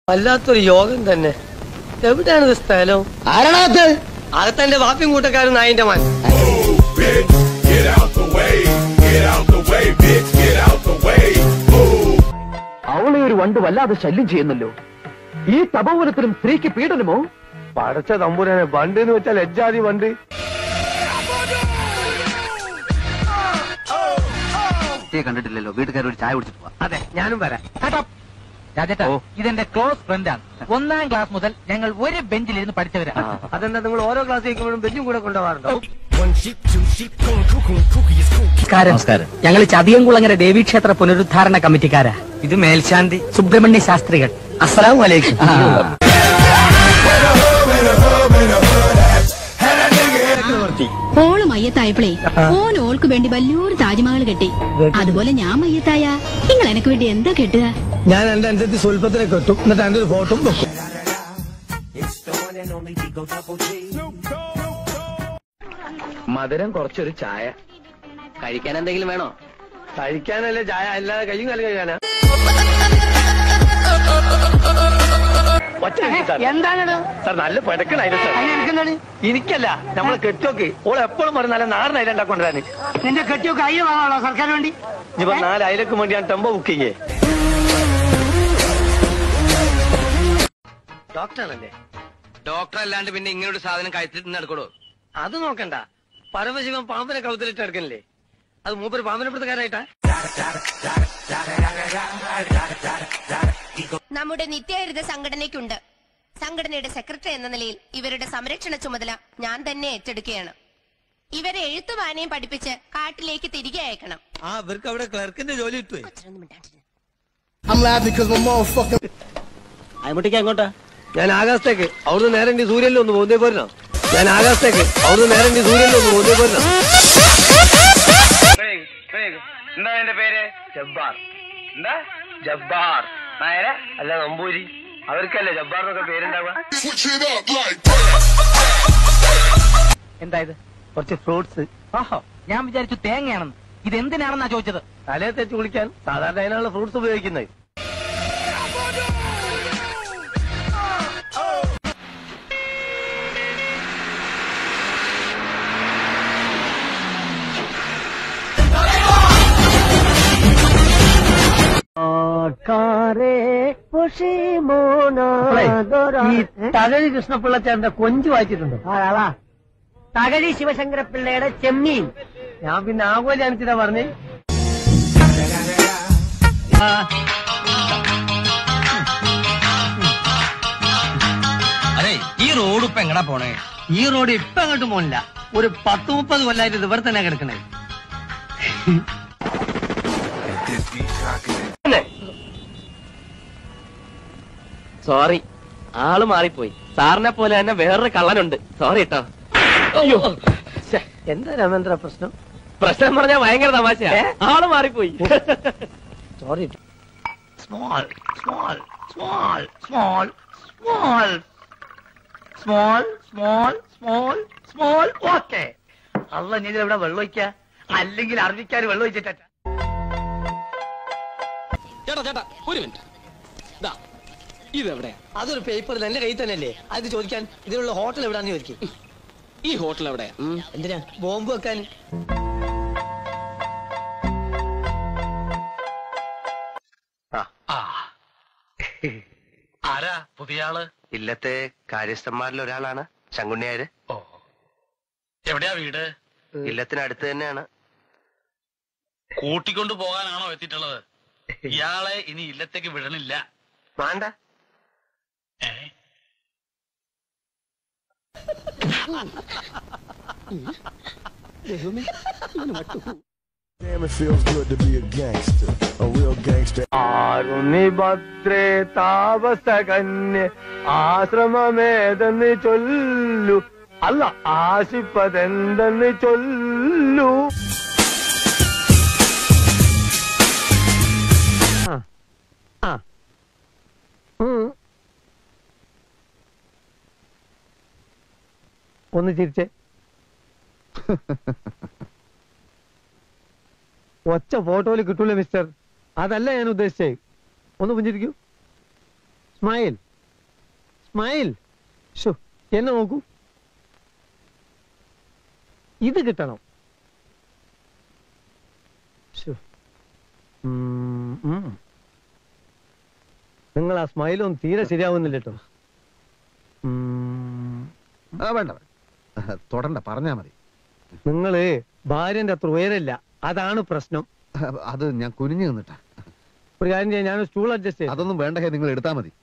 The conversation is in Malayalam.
വല്ലാത്തൊരു യോഗം തന്നെ എവിടെയാണ് ഇത് സ്ഥലം ആരാണത് അകത്തെന്റെ വാപ്പിയും കൂട്ടക്കാരും നായിന്റെ മാൻ bitch. Get out the way. Get out the way, bitch. Get out the way. Move. അവളെ ഒരു വണ്ട് വല്ലാതെ ശല്യം ചെയ്യുന്നല്ലോ ഈ തപോവനത്തിലും സ്ത്രീക്ക് പീഡനമോ പടച്ച തമ്പുരാനെ വണ്ട് എന്ന് വെച്ചാൽ എജ്ജാതി വണ്ട് കണ്ടിട്ടില്ലല്ലോ വീട്ടുകാർ ഒരു ചായ കുടിച്ചിട്ട് പോവാ അതെ ഞാനും വരാം രാജേട്ടാ ഇതെന്റെ ക്ലോസ് ഫ്രണ്ടാണ് ഒന്നാം ക്ലാസ് മുതൽ ഞങ്ങൾ ഒരു ബെഞ്ചിലിരുന്ന് പഠിച്ചവരാ അതെന്താ നിങ്ങൾ ഓരോ ക്ലാസ് കേൾക്കുമ്പോഴും ബെഞ്ചും കൂടെ കൊണ്ടുപോകാറുണ്ടോ നമസ്കാരം ഞങ്ങൾ ചതിയംകുളങ്ങര ദേവീക്ഷേത്ര പുനരുദ്ധാരണ കമ്മിറ്റിക്കാരാ ഇത് മേൽശാന്തി സുബ്രഹ്മണ്യ ശാസ്ത്രികൾ അസ്സലാം വലൈക്കും ഓള് മയ്യത്തായപ്പോഴേ ഓൻ ഓൾക്ക് വേണ്ടി വലിയൊരു താജ്മഹൽ കെട്ടി അതുപോലെ ഞാൻ മയ്യത്തായ നിങ്ങൾ എനക്ക് വേണ്ടി എന്താ കെട്ടുക ഞാൻ എന്റെ അനുസരിച്ച് സ്വല്പത്തിനെ കെട്ടും എന്നിട്ട് എന്റെ ഒരു ഫോട്ടോ വെക്കും മധുരം കുറച്ചൊരു ചായ കഴിക്കാൻ എന്തെങ്കിലും വേണോ കഴിക്കാനല്ലേ ചായ അല്ലാതെ കയ്യും കാലം കഴിക്കാനാ എന്താണ് സാർ നല്ല പെടക്കണായിരുന്നു സാർ എനിക്കല്ല നമ്മളെ കെട്ടിയോക്ക് ഓൾ എപ്പോഴും പറയും നല്ല നാടൻ അയില ഉണ്ടാക്കൊണ്ടിരാന് നിന്റെ കെട്ടിയോക്ക് അയില വാങ്ങാണോ സർക്കാർ വേണ്ടി ഇപ്പൊ നാല് അയിലക്ക് വേണ്ടി ഞാൻ ടെമ്പോ ബുക്ക് ചെയ്യേ ഡോക്ടറാണല്ലേ ഡോക്ടർ അല്ലാണ്ട് പിന്നെ ഇങ്ങനെ ഒരു സാധനം കഴിച്ചിട്ട് നടക്കണോ അത് നോക്കണ്ട പരമശിവൻ പാമ്പിനെ കൗത്തിലിട്ട് എടുക്കണില്ലേ അത് മൂപ്പര് പാമ്പിനെ പിടുത്തക്കാരായിട്ടാ നമ്മുടെ നിത്യഹരിത സംഘടനയ്ക്കുണ്ട് സംഘടനയുടെ സെക്രട്ടറി എന്ന നിലയിൽ ഇവരുടെ സംരക്ഷണ ചുമതല ഞാൻ തന്നെ ഏറ്റെടുക്കുകയാണ് ഇവരെ എഴുത്തു വായനയും പഠിപ്പിച്ച് കാട്ടിലേക്ക് തിരികെ അയക്കണം ആ ഇവർക്ക് അവിടെ ക്ലർക്കിന്റെ ജോലി കിട്ടുവേ അച്ഛനൊന്നും മിണ്ടാണ്ടിരുന്നു. അയ്മുട്ടിക്ക് എങ്ങോട്ടാ ഞാൻ ആകാശത്തേക്ക് അവിടുന്ന് നേരെ ഇനി സൂര്യനിൽ ഒന്ന് പോകുന്നേ പോരണോ ഞാൻ ആകാശത്തേക്ക് അവിടുന്ന് നേരെ ഇനി സൂര്യനിൽ ഒന്ന് പോകുന്നേ പോരണോ എന്താ എന്റെ പേര് ജബ്ബാർ എന്താ ജബ്ബാർ നായര അല്ല നമ്പൂരി അവർക്കല്ലേ ജബ്ബാർ എന്നൊക്കെ പേരുണ്ടാവുക Switch it up like എന്തായത് കുറച്ച് ഫ്രൂട്ട്സ് ഓഹോ ഞാൻ വിചാരിച്ചു തേങ്ങയാണെന്ന് ഇത് എന്തിനാണെന്നാ ചോദിച്ചത് തലയെ തെച്ച് കുളിക്കാൻ സാധാരണ അതിനാണ് ഫ്രൂട്ട്സ് ഉപയോഗിക്കുന്നത് ഈ തകഴി കൃഷ്ണപിള്ളച്ചേട്ടന്റെ കൊഞ്ച് വായിച്ചിട്ടുണ്ടോ ആളാ തകഴി ശിവശങ്കരപ്പിള്ളയുടെ ചെമ്മീൻ ഞാൻ പിന്നെ ആകോലി അനിച്ചിട്ടാ പറഞ്ഞേ അതെ ഈ റോഡ് ഇപ്പൊ എങ്ങടാ പോണേ ഈ റോഡ് ഇപ്പൊ അങ്ങോട്ട് പോണില്ല ഒരു പത്ത് മുപ്പത് കൊല്ലായിട്ട് ഇത് ഇവിടെ തന്നെ കിടക്കണേ സോറി ആള് മാറിപ്പോയി സാറിനെ പോലെ തന്നെ വേറൊരു കള്ളനുണ്ട് സോറി കേട്ടോ അയ്യോ ശ്ശെ, എന്താ രാമേന്ദ്ര പ്രശ്നം പ്രശ്നം പറഞ്ഞാ ഭയങ്കര തമാശയാ ഏ? ആള് മാറിപ്പോയി sorry small small small small small small small small small okay അല്ല നീ ഇവിടെ വെള്ളം ഒഴിക്ക അല്ലെങ്കിൽ അറബിക്കാർ വെള്ളം ഒഴിച്ചിട്ടാ ചേട്ടാ ചേട്ടാ ഒരു മിനിറ്റ് ഇതെവിടെയാ അതൊരു പേപ്പറിൽ എന്റെ കയ്യിൽ തന്നെയല്ലേ അത് ചോദിക്കാൻ ഇതിലുള്ള ഹോട്ടൽ എവിടാന്ന് ചോദിക്കും ഈ ഹോട്ടൽ എവിടെയാ എന്തിനാ ബോംബ് വെക്കാൻ ആരാ പുതിയ ആള് ഇല്ലത്തെ കാര്യസ്ഥന്മാരിൽ ഒരാളാണ് ശങ്കുണ്ണിയാര് ഓ എവിടെയാ വീട് ഇല്ലത്തിനടുത്ത് തന്നെയാണ് കൂട്ടിക്കൊണ്ടു പോകാനാണോ എത്തിയിട്ടുള്ളത് ഇയാളെ ഇനി ഇല്ലത്തേക്ക് വിടണില്ല വേണ്ട ഏ? Damn, it feels good to be a gangster. A real gangster. Aruni ഭദ്രേ താപസകന്യ ആശ്രമമേതെന്ന് ചൊല്ലു അല്ല ആശിപ്പതെന്തെന്ന് ചൊല്ലു ആ, ആ. ഉം. ഒന്ന് ചിരിച്ചേ ഒച്ച ഫോട്ടോയിൽ കിട്ടൂല മിസ്റ്റർ അതല്ല ഞാൻ ഉദ്ദേശിച്ചേ ഒന്ന് പുഞ്ചിരിക്കൂ സ്മൈൽ സ്മൈൽ ഷോ എന്നെ നോക്കൂ ഇത് കിട്ടണം ശ്ശോ. ഉം, ഉം. നിങ്ങൾ ആ സ്മൈലൊന്നും തീരെ ശരിയാവുന്നില്ല കേട്ടോ ആ വേണ്ട വേണ്ട. തൊടണ്ട പറഞ്ഞാ മതി നിങ്ങള് ഭാര്യന്റെ അത്ര ഉയരല്ല അതാണ് പ്രശ്നം അത് ഞാൻ കുനിഞ്ഞു നിന്നിട്ടാ ഒരു കാര്യം ചെയ്യാം ഞാൻ സ്റ്റൂൾ അഡ്ജസ്റ്റ് ചെയ്യാം അതൊന്നും വേണ്ട ഹേ നിങ്ങൾ എടുത്താ മതി